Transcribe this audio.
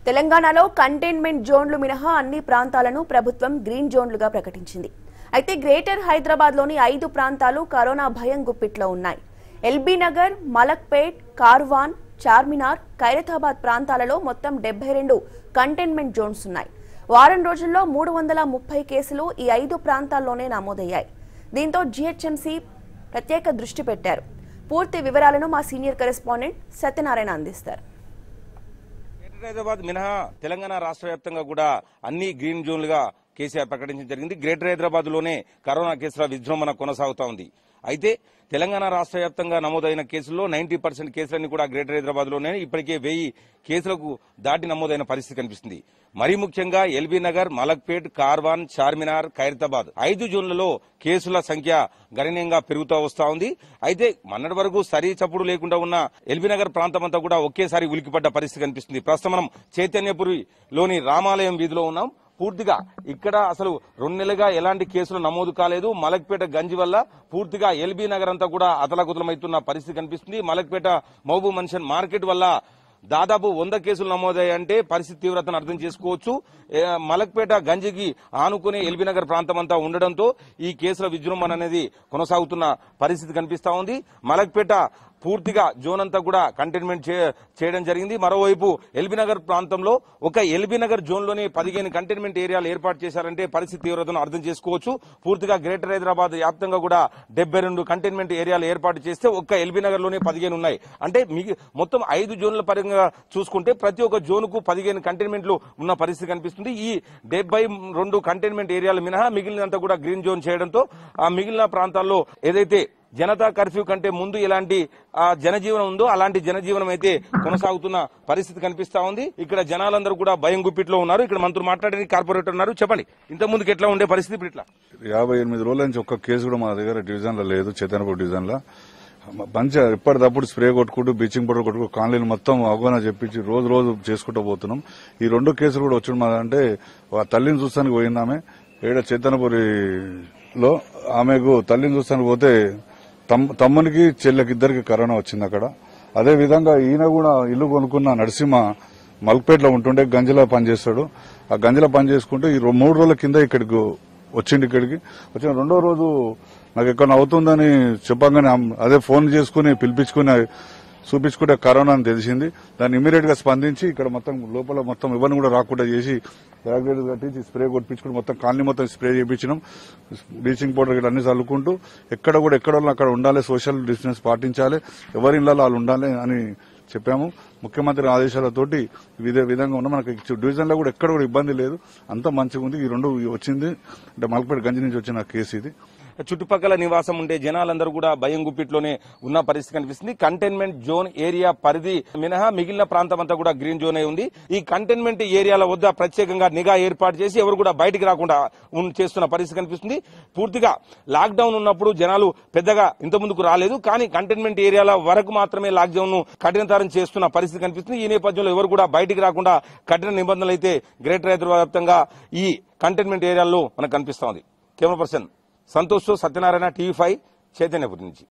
తెలంగాణలో కంటైన్మెంట్ జోన్లు మినహా అన్ని ప్రాంతాలను ప్రభుత్వం గ్రీన్ జోన్లుగా ప్రకటించింది అయితే గ్రేటర్ హైదరాబాద్లోని ఐదు ప్రాంతాలు కరోనా భయం గుప్పిట్లో ఉన్నాయి ఎల్బీ నగర్ మలక్పేట్ కార్వాన్ చార్మినార్ ఖైరతాబాద్ ప్రాంతాలలో మొత్తం డెబ్బై రెండు కంటైన్మెంట్ జోన్స్ ఉన్నాయి వారం రోజుల్లో మూడు వందల ముప్పై కేసులు ఈ ఐదు ప్రాంతాల్లోనే నమోదయ్యాయి దీంతో జీహెచ్ఎంసీ ప్రత్యేక దృష్టి పెట్టారు పూర్తి వివరాలను మా సీనియర్ కరెస్పాండెంట్ సత్యనారాయణ అందిస్తారు గ్రేటర్ హైదరాబాద్ మినహా తెలంగాణ రాష్ట్ర వ్యాప్తంగా కూడా అన్ని గ్రీన్ జోన్లుగా కేసీఆర్ ప్రకటించడం జరిగింది గ్రేటర్ హైదరాబాద్ లోనే కరోనా కేసుల విజృంభణ కొనసాగుతా ఉంది అయితే తెలంగాణ రాష్ట్ర వ్యాప్తంగా నమోదైన కేసుల్లో నైన్టీ పర్సెంట్ కేసులన్నీ కూడా గ్రేటర్ హైదరాబాద్ లోనే ఇప్పటికే వెయ్యి కేసులకు దాటి నమోదైన పరిస్థితి కనిపిస్తుంది మరీ ముఖ్యంగా ఎల్బీ నగర్ మలక్పేట్ కార్వాన్ చార్మినార్ ఖైరతాబాద్ ఐదు జోన్లలో కేసుల సంఖ్య గణనీయంగా పెరుగుతూ వస్తా ఉంది అయితే మొన్నటి వరకు సరి చప్పుడు లేకుండా ఉన్న ఎల్బీ నగర్ ప్రాంతం అంతా కూడా ఒకేసారి ఉలికిపడ్డ పరిస్థితి కనిపిస్తుంది ప్రస్తుతం మనం చైతన్యపురిలోని రామాలయం వీధిలో ఉన్నాం పూర్తిగా ఇక్కడ అసలు రెండు నెలలుగా ఎలాంటి కేసులు నమోదు కాలేదు మలక్పేట గంజి వల్ల పూర్తిగా ఎల్బీ నగర్ అంతా కూడా అతలకుతలమవుతున్న పరిస్థితి కనిపిస్తుంది మలక్పేట మహబూబ్ మన్షన్ మార్కెట్ వల్ల దాదాపు వంద కేసులు నమోదయ్యాయంటే పరిస్థితి తీవ్రతను అర్థం చేసుకోవచ్చు ఏ, మలక్పేట గంజికి ఆనుకునే ఎల్బీ నగర్ ప్రాంతం అంతా ఉండడంతో ఈ కేసుల విజృంభణ అనేది కొనసాగుతున్న పరిస్థితి కనిపిస్తా ఉంది మలక్పేట పూర్తిగా జోన్ అంతా కూడా కంటైన్మెంట్ చే- చేయడం జరిగింది మరోవైపు ఎల్బీ నగర్ ప్రాంతంలో ఒక ఎల్బీ నగర్ జోన్ లోనే పదిహేను కంటైన్మెంట్ ఏరియాలు ఏర్పాటు చేశారంటే పరిస్థితి తీవ్రతను అర్థం చేసుకోవచ్చు పూర్తిగా గ్రేటర్ హైదరాబాద్ వ్యాప్తంగా కూడా డెబ్బై రెండు కంటైన్మెంట్ ఏరియాలు ఏర్పాటు చేస్తే ఒక్క ఎల్బీ నగర్ లోనే పదిహేను ఉన్నాయి అంటే మిగి మొత్తం ఐదు జోన్ల పరంగా చూసుకుంటే ప్రతి ఒక్క జోన్ కు పదిహేను కంటైన్మెంట్లు ఉన్న పరిస్థితి కనిపిస్తుంది ఈ డెబ్బై రెండు కంటైన్మెంట్ ఏరియాలు మినహా మిగిలినంతా కూడా గ్రీన్ జోన్ చేయడంతో ఆ మిగిలిన ప్రాంతాల్లో ఏదైతే జనతా కర్ఫ్యూ కంటే ముందు ఎలాంటి ఆ, జనజీవనం ఉందో అలాంటి జనజీవనం అయితే కొనసాగుతున్న పరిస్థితి కనిపిస్తా ఉంది ఇక్కడ జనాలందరూ కూడా భయం గుప్పిట్లో ఉన్నారు ఇక్కడ మంత్రులు మాట్లాడడానికి కార్పొరేటర్ ఉన్నారు చెప్పండి ఇంత ముందుకు ఎట్లా ఉండే పరిస్థితి ఇప్పుడు ఇట్లా యాభై ఎనిమిది రోజుల నుంచి ఒక్క కేసు కూడా మా దగ్గర డివిజన్ లో లేదు చైతన్యపూర్ డివిజన్ లో మంచిగా ఎప్పటికప్పుడు స్ప్రే కొట్టుకుంటూ బ్లీచింగ్ పౌడర్ కొట్టుకుంటూ కాలనీలు మొత్తం అవగాహన చెప్పించి రోజు రోజు చేసుకుంటూ పోతున్నాం ఈ రెండు కేసులు కూడా వచ్చి మా అంటే ఆ తల్లిని చూస్తానికి పోయిందామె ఏడ చైతన్యపురిలో ఆమెకు తల్లిని చూస్తానికి పోతే తమ్- తమ్మునికి చెల్లెకి ఇద్దరికి కరోనా వచ్చింది అక్కడ అదే విధంగా ఈయన కూడా ఇల్లు కొనుక్కున్న నరసింహ మల్పేటలో ఉంటుండే గంజలో పనిచేస్తాడు ఆ గంజలో పని చేసుకుంటూ ఈ రో- మూడు రోజుల కింద ఇక్కడికి వచ్చిండు ఇక్కడికి వచ్చిన రెండో రోజు నాకు ఎక్కడ అవుతుందని చెప్పగానే ఆమ్- అదే ఫోన్ చేసుకుని పిలిపించుకుని చూపించుకుంటే కరోనా అని తెలిసింది దాన్ని ఇమీడియట్ గా స్పందించి ఇక్కడ మొత్తం లోపల మొత్తం ఇవన్నీ కూడా రాకుండా చేసి బ్యాగ్లైట్ కట్టించి స్ప్రే కొట్టించుకుని మొత్తం కాలనీ మొత్తం స్ప్రే చేయించినాం బ్లీచింగ్ పౌడర్ ఇట్లా అన్ని చల్లుకుంటూ ఎక్కడ కూడా ఎక్కడ వాళ్ళు అక్కడ ఉండాలి సోషల్ డిస్టెన్స్ పాటించాలి ఎవరి ఇళ్లలో వాళ్ళు ఉండాలి అని చెప్పాము ముఖ్యమంత్రి ఆదేశాలతోటి ఇదే విధంగా ఉన్న మనకి డివిజన్ లో కూడా ఎక్కడ కూడా ఇబ్బంది లేదు అంతా మంచిగా ఉంది ఈ రెండు వచ్చింది అంటే మలపేట గంజి నుంచి వచ్చిన కేసు ఇది చుట్టుపక్కల నివాసం ఉండే జనాలందరూ కూడా భయం గుప్పిట్లోనే ఉన్న పరిస్థితి కనిపిస్తుంది కంటైన్మెంట్ జోన్ ఏరియా పరిధి మినహా మిగిలిన ప్రాంతం అంతా కూడా గ్రీన్ జోన్ అయి ఉంది ఈ కంటైన్మెంట్ ఏరియాల వద్ద ప్రత్యేకంగా నిఘా ఏర్పాటు చేసి ఎవరు కూడా బయటికి రాకుండా ఉన్- చేస్తున్న పరిస్థితి కనిపిస్తుంది పూర్తిగా లాక్డౌన్ ఉన్నప్పుడు జనాలు పెద్దగా ఇంత ముందుకు రాలేదు కానీ కంటైన్మెంట్ ఏరియాల వరకు మాత్రమే లాక్డౌన్ ను కఠినతరం చేస్తున్న పరిస్థితి కనిపిస్తుంది ఈ నేపథ్యంలో ఎవరు కూడా బయటికి రాకుండా కఠిన నిబంధనలు అయితే గ్రేటర్ హైదరాబాద్ వ్యాప్తంగా ఈ కంటైన్మెంట్ ఏరియాల్లో మనకు కనిపిస్తోంది camera person Santosh Satyanarayana TV five Chaitanyapuri నుంచి